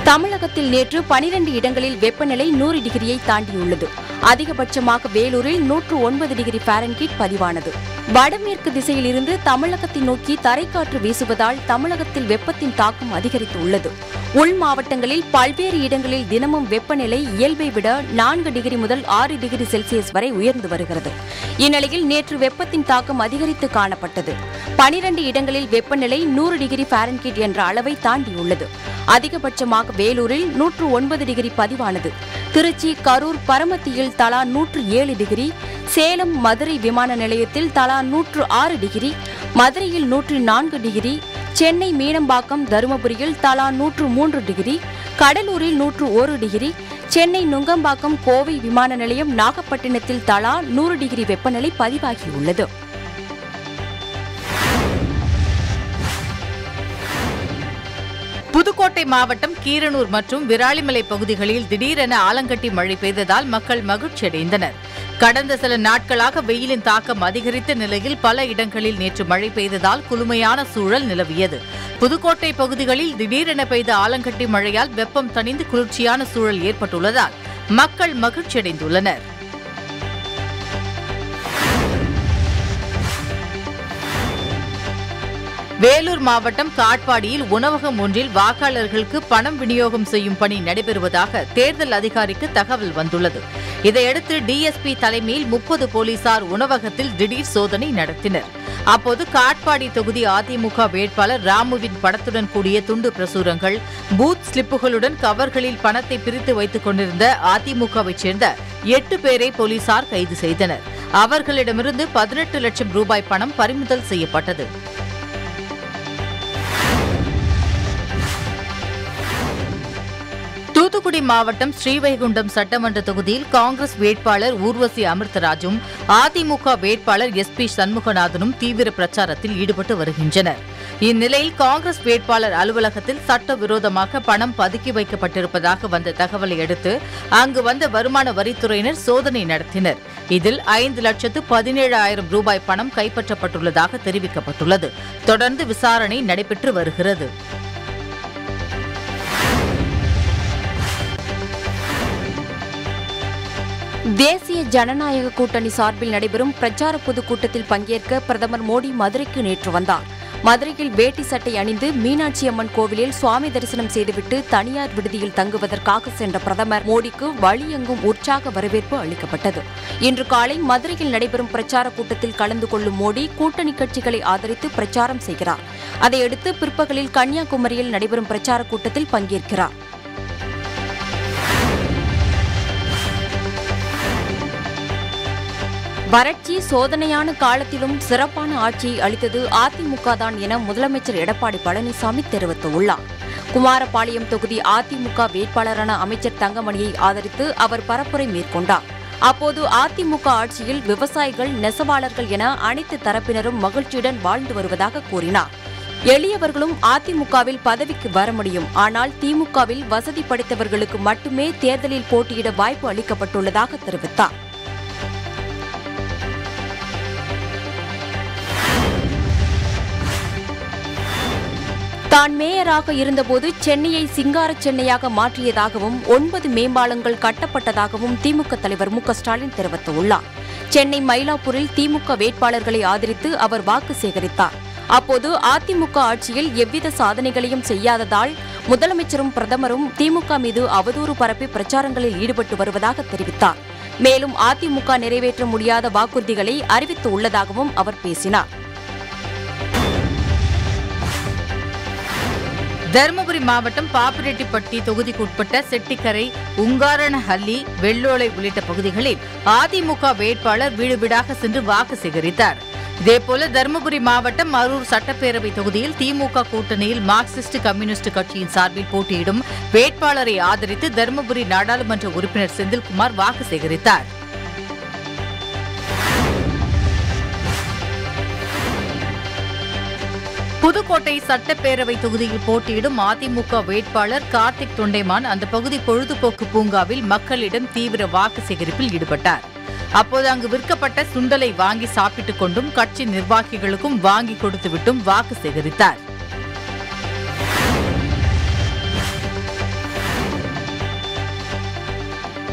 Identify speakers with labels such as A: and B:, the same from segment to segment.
A: தமிழகத்தில் நேற்று பனிரெண்டு இடங்களில் வெப்பநிலை நூறு டிகிரியை தாண்டியுள்ளது அதிகபட்சமாக வேலூரில் நூற்று ஒன்பது டிகிரி ஃபாரன்ஹீட் பதிவானது வடமேற்கு திசையிலிருந்து தமிழகத்தை நோக்கி தரைக்காற்று வீசுவதால் தமிழகத்தில் வெப்பத்தின் தாக்கம் அதிகரித்துள்ளது உள் மாவட்டங்களில் பல்வேறு இடங்களில் தினமும் வெப்பநிலை இயல்பை விட நான்கு டிகிரி முதல் ஆறு டிகிரி செல்சியஸ் வரை உயர்ந்து வருகிறது இந்நிலையில் நேற்று வெப்பத்தின் தாக்கம் அதிகரித்து காணப்பட்டது பனிரண்டு இடங்களில் வெப்பநிலை நூறு டிகிரி ஃபாரன்ஹீட் என்ற அளவை தாண்டியுள்ளது அதிகபட்சமாக வேலூரில் நூற்று ஒன்பது டிகிரி பதிவானது திருச்சி கரூர் பரமத்தியில் தலா நூற்று ஏழு டிகிரி சேலம் மதுரை விமான நிலையத்தில் தலா நூற்று ஆறு டிகிரி மதுரையில் நூற்று நான்கு டிகிரி சென்னை மீனம்பாக்கம் தருமபுரியில் தலா நூற்று மூன்று டிகிரி கடலூரில் நூற்று ஒரு டிகிரி சென்னை நுங்கம்பாக்கம் கோவை விமான நிலையம் நாகப்பட்டினத்தில் தலா நூறு டிகிரி வெப்பநிலை பதிவாகியுள்ளது
B: புதுக்கோட்டை மாவட்டம் கீரனூர் மற்றும் விராலிமலை பகுதிகளில் திடீரென ஆலங்கட்டி மழை பெய்ததால் மக்கள் மகிழ்ச்சியடைந்தனர் கடந்த சில நாட்களாக வெயிலின் தாக்கம் அதிகரித்த நிலையில் பல இடங்களில் நேற்று மழை பெய்ததால் குளுமையான சூழல் நிலவியது புதுக்கோட்டை பகுதிகளில் திடீரென பெய்த ஆலங்கட்டி மழையால் வெப்பம் தணிந்து குளிர்ச்சியான சூழல் ஏற்பட்டுள்ளதால் மக்கள் மகிழ்ச்சியடைந்துள்ளனர் வேலூர் மாவட்டம் காட்பாடியில் உணவகம் ஒன்றில் வாக்காளர்களுக்கு பணம் விநியோகம் செய்யும் பணி நடைபெறுவதாக தேர்தல் அதிகாரிக்கு தகவல் வந்துள்ளது இதையடுத்து டிஎஸ்பி தலைமையில் முப்பது போலீசார் உணவகத்தில் திடீர் சோதனை நடத்தினர் அப்போது காட்பாடி தொகுதி அதிமுக வேட்பாளர் ராமுவின் படத்துடன் கூடிய துண்டு பிரசுரங்கள் பூத் ஸ்லிப்புகளுடன் கவர்களில் பணத்தை பிரித்து வைத்துக் கொண்டிருந்த அதிமுகவைச் சேர்ந்த எட்டு பேரை போலீசார் கைது செய்தனர் அவர்களிடமிருந்து பதினெட்டு லட்சம் ரூபாய் பணம் பறிமுதல் செய்யப்பட்டது தூத்துக்குடி மாவட்டம் ஸ்ரீவைகுண்டம் சட்டமன்ற தொகுதியில் காங்கிரஸ் வேட்பாளர் ஊர்வசி அமிர்தராஜும் அதிமுக வேட்பாளர் எஸ் பி சண்முகநாதனும் தீவிர பிரச்சாரத்தில் ஈடுபட்டு வருகின்றனர் இந்நிலையில் காங்கிரஸ் வேட்பாளர் அலுவலகத்தில் சட்டவிரோதமாக பணம் பதுக்கி வைக்கப்பட்டிருப்பதாக வந்த தகவலை அடுத்து அங்கு வந்த வருமான வரித்துறையினர் சோதனை நடத்தினர் இதில் ஐந்து லட்சத்து பதினேழு ஆயிரம் ரூபாய் பணம் கைப்பற்றப்பட்டுள்ளதாக தெரிவிக்கப்பட்டுள்ளது தொடர்ந்து விசாரணை நடைபெற்று வருகிறது
A: தேசிய ஜனநாயக கூட்டணி சார்பில் நடைபெறும் பிரச்சார பொதுக்கூட்டத்தில் பங்கேற்க பிரதமர் மோடி மதுரைக்கு நேற்று வந்தார் மதுரையில் வேட்டி சட்டை அணிந்து மீனாட்சி அம்மன் கோவிலில் சுவாமி தரிசனம் செய்துவிட்டு தனியார் விடுதியில் தங்குவதற்காக சென்ற பிரதமர் மோடிக்கு வழியெங்கும் உற்சாக வரவேற்பு அளிக்கப்பட்டது இன்று காலை மதுரையில் நடைபெறும் பிரச்சார கூட்டத்தில் கலந்து கொள்ளும் மோடி கூட்டணி கட்சிகளை ஆதரித்து பிரச்சாரம் செய்கிறார் அதையடுத்து பிற்பகலில் கன்னியாகுமரியில் நடைபெறும் பிரச்சார கூட்டத்தில் பங்கேற்கிறார் வறட்சி சோதனையான காலத்திலும் சிறப்பான ஆட்சியை அளித்தது அதிமுக தான் என முதலமைச்சர் எடப்பாடி பழனிசாமி தெரிவித்துள்ளார் குமாரபாளையம் தொகுதி அதிமுக வேட்பாளரான அமைச்சர் தங்கமணியை ஆதரித்து அவர் பரப்புரை மேற்கொண்டார் அப்போது அதிமுக ஆட்சியில் விவசாயிகள் நெசவாளர்கள் என அனைத்து தரப்பினரும் மகிழ்ச்சியுடன் வாழ்ந்து வருவதாக கூறினார் எளியவர்களும் அதிமுகவில் பதவிக்கு வர முடியும் ஆனால் திமுகவில் வசதி படைத்தவர்களுக்கு மட்டுமே தேர்தலில் போட்டியிட வாய்ப்பு அளிக்கப்பட்டுள்ளதாக தெரிவித்தார் தான் மேயராக இருந்தபோது சென்னையை சிங்கார சென்னையாக மாற்றியதாகவும் ஒன்பது மேம்பாலங்கள் கட்டப்பட்டதாகவும் திமுக தலைவர் மு க ஸ்டாலின் தெரிவித்துள்ளார் சென்னை மயிலாப்பூரில் திமுக வேட்பாளர்களை ஆதரித்து அவர் வாக்கு சேகரித்தார் அப்போது அதிமுக ஆட்சியில் எவ்வித சாதனைகளையும் செய்யாததால் முதலமைச்சரும் பிரதமரும் திமுக மீது அவதூறு பரப்பி பிரச்சாரங்களில் ஈடுபட்டு வருவதாக தெரிவித்தார் மேலும் அதிமுக நிறைவேற்ற முடியாத வாக்குறுதிகளை அறிவித்து உள்ளதாகவும் அவர் பேசினார்
B: தருமபுரி மாவட்டம் பாப்பிரெட்டிப்பட்டி தொகுதிக்குட்பட்ட செட்டிக்கரை உங்காரணஹள்ளி வெள்ளோலை உள்ளிட்ட பகுதிகளில் அதிமுக வேட்பாளர் வீடு வீடாக சென்று வாக்கு சேகரித்தார் இதேபோல தருமபுரி மாவட்டம் அரூர் சட்டப்பேரவை தொகுதியில் திமுக கூட்டணியில் மார்க்சிஸ்ட் கம்யூனிஸ்ட் கட்சியின் சார்பில் போட்டியிடும் வேட்பாளரை ஆதரித்து தருமபுரி நாடாளுமன்ற உறுப்பினர் செந்தில்குமார் வாக்கு சேகரித்தார் புதுக்கோட்டை சட்டப்பேரவை தொகுதியில் போட்டியிடும் அதிமுக வேட்பாளர் கார்த்திக் தொண்டைமான் அந்த பகுதி பொழுதுபோக்கு பூங்காவில் மக்களிடம் தீவிர வாக்கு சேகரிப்பில் ஈடுபட்டார் அப்போது அங்கு விற்கப்பட்ட சுண்டலை வாங்கி சாப்பிட்டுக் கொண்டும் கட்சி நிர்வாகிகளுக்கும் வாங்கி கொடுத்துவிட்டும் வாக்கு சேகரித்தார்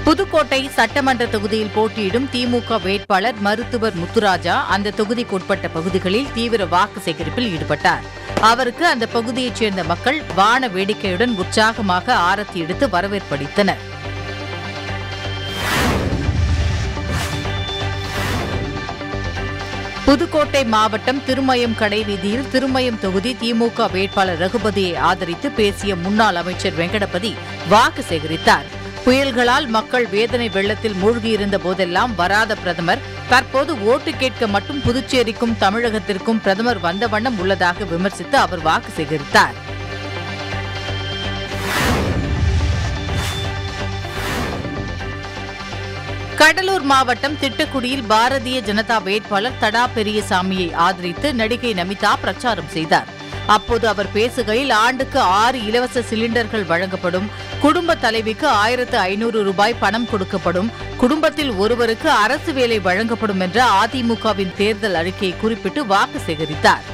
B: புதுக்கோட்டை சட்டமன்ற தொகுதியில் போட்டியிடும் திமுக வேட்பாளர் மருத்துவர் முத்துராஜா அந்த தொகுதிக்குட்பட்ட பகுதிகளில் தீவிர வாக்கு சேகரிப்பில் ஈடுபட்டார் அவருக்கு அந்த பகுதியைச் சேர்ந்த மக்கள் வான வேடிக்கையுடன் உற்சாகமாக ஆரத்தி எடுத்து வரவேற்பளித்தனர் புதுக்கோட்டை மாவட்டம் திருமயம் கடை வீதியில் திருமயம் தொகுதி திமுக வேட்பாளர் ரகுபதியை ஆதரித்து பேசிய முன்னாள் அமைச்சர் வெங்கடபதி வாக்கு சேகரித்தார் புயல்களால் மக்கள் வேதனை வெள்ளத்தில் மூழ்கியிருந்த போதெல்லாம் வராத பிரதமர் தற்போது ஓட்டு கேட்க மட்டும் புதுச்சேரிக்கும் தமிழகத்திற்கும் பிரதமர் வந்த வண்ணம் உள்ளதாக விமர்சித்து அவர் வாக்கு சேகரித்தார் கடலூர் மாவட்டம் திட்டக்குடியில் பாரதிய ஜனதா வேட்பாளர் தடா பெரியசாமியை ஆதரித்து நடிகை நமிதா பிரச்சாரம் செய்தார் அப்போது அவர் பேசுகையில் ஆண்டுக்கு ஆறு இலவச சிலிண்டர்கள் வழங்கப்படும் குடும்ப தலைவிக்கு ஆயிரத்து ஐநூறு ரூபாய் பணம் கொடுக்கப்படும் குடும்பத்தில் ஒருவருக்கு அரசு வேலை வழங்கப்படும் என்ற அதிமுகவின் தேர்தல் அறிக்கையை குறிப்பிட்டு வாக்கு சேகரித்தார்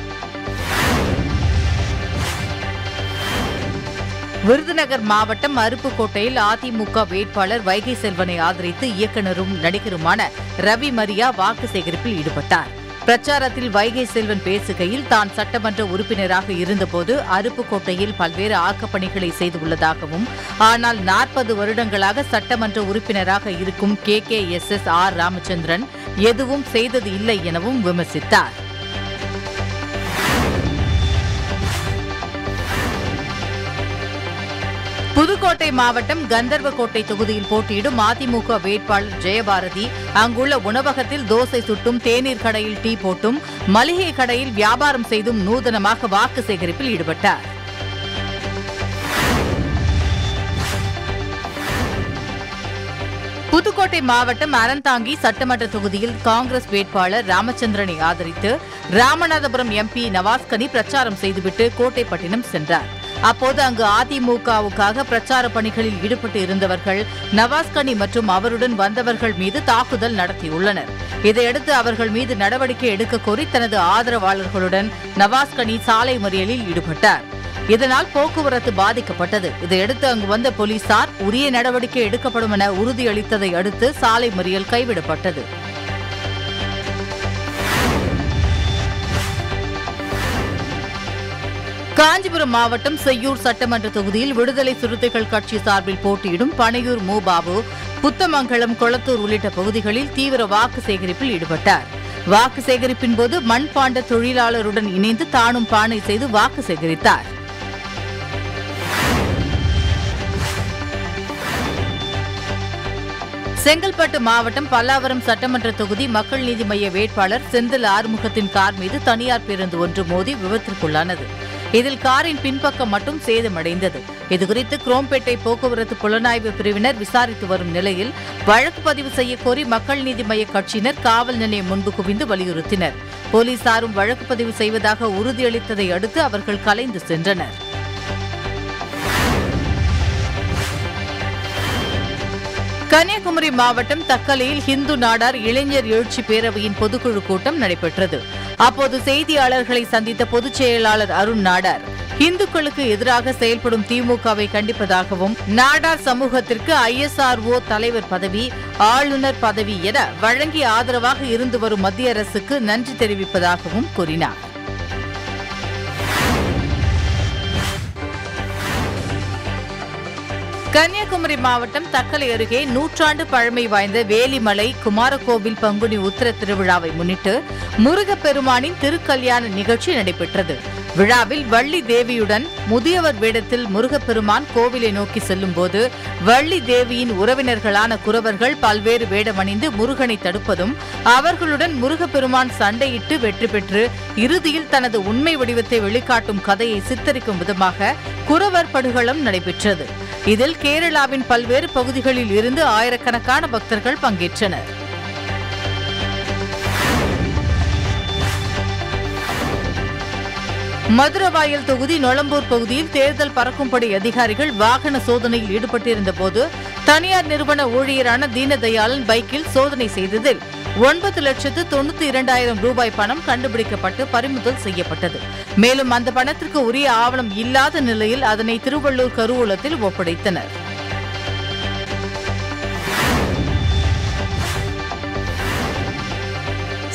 B: விருதுநகர் மாவட்டம் அருப்புக்கோட்டையில் அதிமுக வேட்பாளர் வைகை செல்வனை ஆதரித்து இயக்குநரும் நடிகருமான ரவி மரியா வாக்கு சேகரிப்பில் ஈடுபட்டார் பிரச்சாரத்தில் வைகை செல்வன் பேசுகையில் தான் சட்டமன்ற உறுப்பினராக இருந்தபோது அருப்புக்கோட்டையில் பல்வேறு ஆக்கப்பணிகளை செய்துள்ளதாகவும் ஆனால் நாற்பது வருடங்களாக சட்டமன்ற உறுப்பினராக இருக்கும் K K S S R Ramachandran எதுவும் செய்தது இல்லை எனவும் விமர்சித்தார் புதுக்கோட்டை மாவட்டம் கந்தர்வக்கோட்டை தொகுதியில் போட்டியிடும் அதிமுக வேட்பாளர் ஜெயபாரதி அங்குள்ள உணவகத்தில் தோசை சுட்டும் தேநீர் கடையில் டீ போட்டும் மளிகை கடையில் வியாபாரம் செய்தும் நூதனமாக வாக்கு சேகரிப்பில் ஈடுபட்டார் புதுக்கோட்டை மாவட்டம் அறந்தாங்கி சட்டமன்ற தொகுதியில் காங்கிரஸ் வேட்பாளர் ராமச்சந்திரனை ஆதரித்து ராமநாதபுரம் எம்பி நவாஸ்கனி பிரச்சாரம் செய்துவிட்டு கோட்டைப்பட்டினம் சென்றார் அப்போது அங்கு அதிமுகவுக்காக பிரச்சார பணிகளில் ஈடுபட்டு இருந்தவர்கள் நவாஸ்கனி மற்றும் அவருடன் வந்தவர்கள் மீது தாக்குதல் நடத்தியுள்ளனர் இதையடுத்து அவர்கள் மீது நடவடிக்கை எடுக்க கோரி தனது ஆதரவாளர்களுடன் நவாஸ்கனி சாலை மறியலில் ஈடுபட்டார் இதனால் போக்குவரத்து பாதிக்கப்பட்டது இதையடுத்து அங்கு வந்த போலீசார் உரிய நடவடிக்கை எடுக்கப்படும் என உறுதியளித்ததை அடுத்து சாலை மறியல் கைவிடப்பட்டது காஞ்சிபுரம் மாவட்டம் செய்யூர் சட்டமன்ற தொகுதியில் விடுதலை சிறுத்தைகள் கட்சி சார்பில் போட்டியிடும் பனையூர் மூபாபு புத்தமங்கலம் கொளத்தூர் உள்ளிட்ட பகுதிகளில் தீவிர வாக்கு சேகரிப்பில் ஈடுபட்டார் வாக்கு சேகரிப்பின் போது மண்பாண்ட தொழிலாளருடன் இணைந்து தானும் பானை செய்து வாக்கு சேகரித்தார் செங்கல்பட்டு மாவட்டம் பல்லாவரம் சட்டமன்ற தொகுதி மக்கள் நீதி மய்ய வேட்பாளர் செந்தில் ஆறுமுகத்தின் கார் மீது தனியார் பேருந்து ஒன்று மோதி விபத்திற்குள்ளானது இதில் காரின் பின்பக்கம் மட்டும் சேதமடைந்தது இதுகுறித்து குரோம்பேட்டை போக்குவரத்து புலனாய்வு பிரிவினர் விசாரித்து வரும் நிலையில் வழக்கு பதிவு செய்ய கோரி மக்கள் நீதி மய்ய கட்சியினர் காவல் நிலையம் முன்பு குவிந்து வலியுறுத்தினர் போலீசாரும் வழக்கு பதிவு செய்வதாக உறுதியளித்ததை அடுத்து அவர்கள் கலைந்து சென்றனர் கன்னியாகுமரி மாவட்டம் தக்கலையில் ஹிந்து நாடார் இளைஞர் எழுச்சி பேரவையின் பொதுக்குழு கூட்டம் நடைபெற்றது அப்போது செய்தியாளர்களை சந்தித்த பொதுச் செயலாளர் அருண் நாடார் இந்துக்களுக்கு எதிராக செயல்படும் திமுகவை கண்டிப்பதாகவும் நாடார் சமூகத்திற்கு ஐஎஸ்ஆர்ஓ தலைவர் பதவி ஆளுநர் பதவி என வழங்கி ஆதரவாக இருந்து வரும் மத்திய அரசுக்கு நன்றி தெரிவிப்பதாகவும் கூறினார் கன்னியாகுமரி மாவட்டம் தக்கலை அருகே நூற்றாண்டு பழமை வாய்ந்த வேலிமலை குமாரகோவில் பங்குனி உத்திர திருவிழாவை முன்னிட்டு முருகப்பெருமானின் திருக்கல்யாண நிகழ்ச்சி நடைபெற்றது விழாவில் வள்ளி தேவியுடன் முதியவர் வேடத்தில் முருகப்பெருமான் கோவிலை நோக்கி செல்லும்போது வள்ளி தேவியின் உறவினர்களான குறவர்கள் பல்வேறு வேடமணிந்து முருகனை தடுப்பதும் அவர்களுடன் முருகப்பெருமான் சண்டையிட்டு வெற்றி பெற்று இறுதியில் தனது உண்மை வடிவத்தை வெளிக்காட்டும் கதையை சித்தரிக்கும் விதமாக குறவர் படுகளம் நடைபெற்றது இதில் கேரளாவின் பல்வேறு பகுதிகளில் இருந்து ஆயிரக்கணக்கான பக்தர்கள் பங்கேற்றனர் மதுரவாயல் தொகுதி நொளம்பூர் பகுதியில் தேர்தல் பறக்கும்படை அதிகாரிகள் வாகன சோதனையில் ஈடுபட்டிருந்த போது தனியார் நிறுவன ஊழியரான தீனதயாளன் பைக்கில் சோதனை செய்ததில் ஒன்பது லட்சத்து தொண்ணூத்தி இரண்டாயிரம் ரூபாய் பணம் கண்டுபிடிக்கப்பட்டு பறிமுதல் செய்யப்பட்டது மேலும் அந்த பணத்திற்கு உரிய ஆவணம் இல்லாத நிலையில் அதனை திருவள்ளூர் கருவூலத்தில் ஒப்படைத்தனர்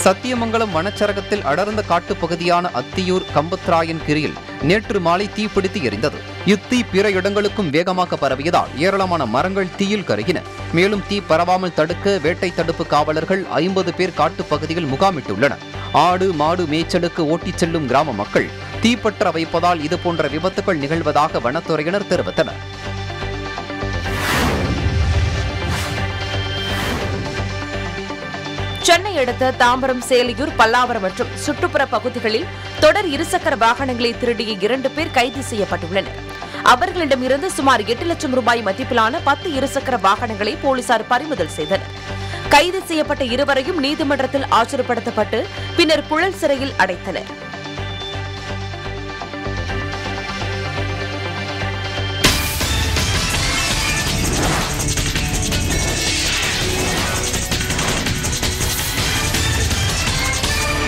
C: சத்தியமங்கலம் வனச்சரகத்தில் அடர்ந்த காட்டுப் பகுதியான அத்தியூர் கம்பத்ராயன் கிரியில் நேற்று மாலை தீப்பிடித்து எரிந்தது இத்தீ பிற இடங்களுக்கும் வேகமாக பரவியதால் ஏராளமான மரங்கள் தீயில் கருகின மேலும் தீ பரவாமல் தடுக்க வேட்டை தடுப்பு காவலர்கள் ஐம்பது பேர் காட்டுப் பகுதியில் முகாமிட்டுள்ளனர் ஆடு மாடு மேய்ச்சலுக்கு ஓட்டிச் செல்லும் கிராம மக்கள் தீப்பற்ற வைப்பதால் இதுபோன்ற விபத்துகள் நிகழ்வதாக வனத்துறையினர் தெரிவித்தனர்
D: சென்னை அடுத்த தாம்பரம் சேலியூர் பல்லாவரம் மற்றும் சுற்றுப்புற பகுதிகளில் தொடர் இருசக்கர வாகனங்களை திருடிய இரண்டு பேர் கைது செய்யப்பட்டுள்ளனர் அவர்களிடமிருந்து சுமார் எட்டு லட்சம் ரூபாய் மதிப்பிலான பத்து இருசக்கர வாகனங்களை போலீசார் பறிமுதல் செய்தனர் கைது செய்யப்பட்ட இருவரையும் நீதிமன்றத்தில் ஆஜர்படுத்தப்பட்டு பின்னர் புழல் சிறையில் அடைத்தனர்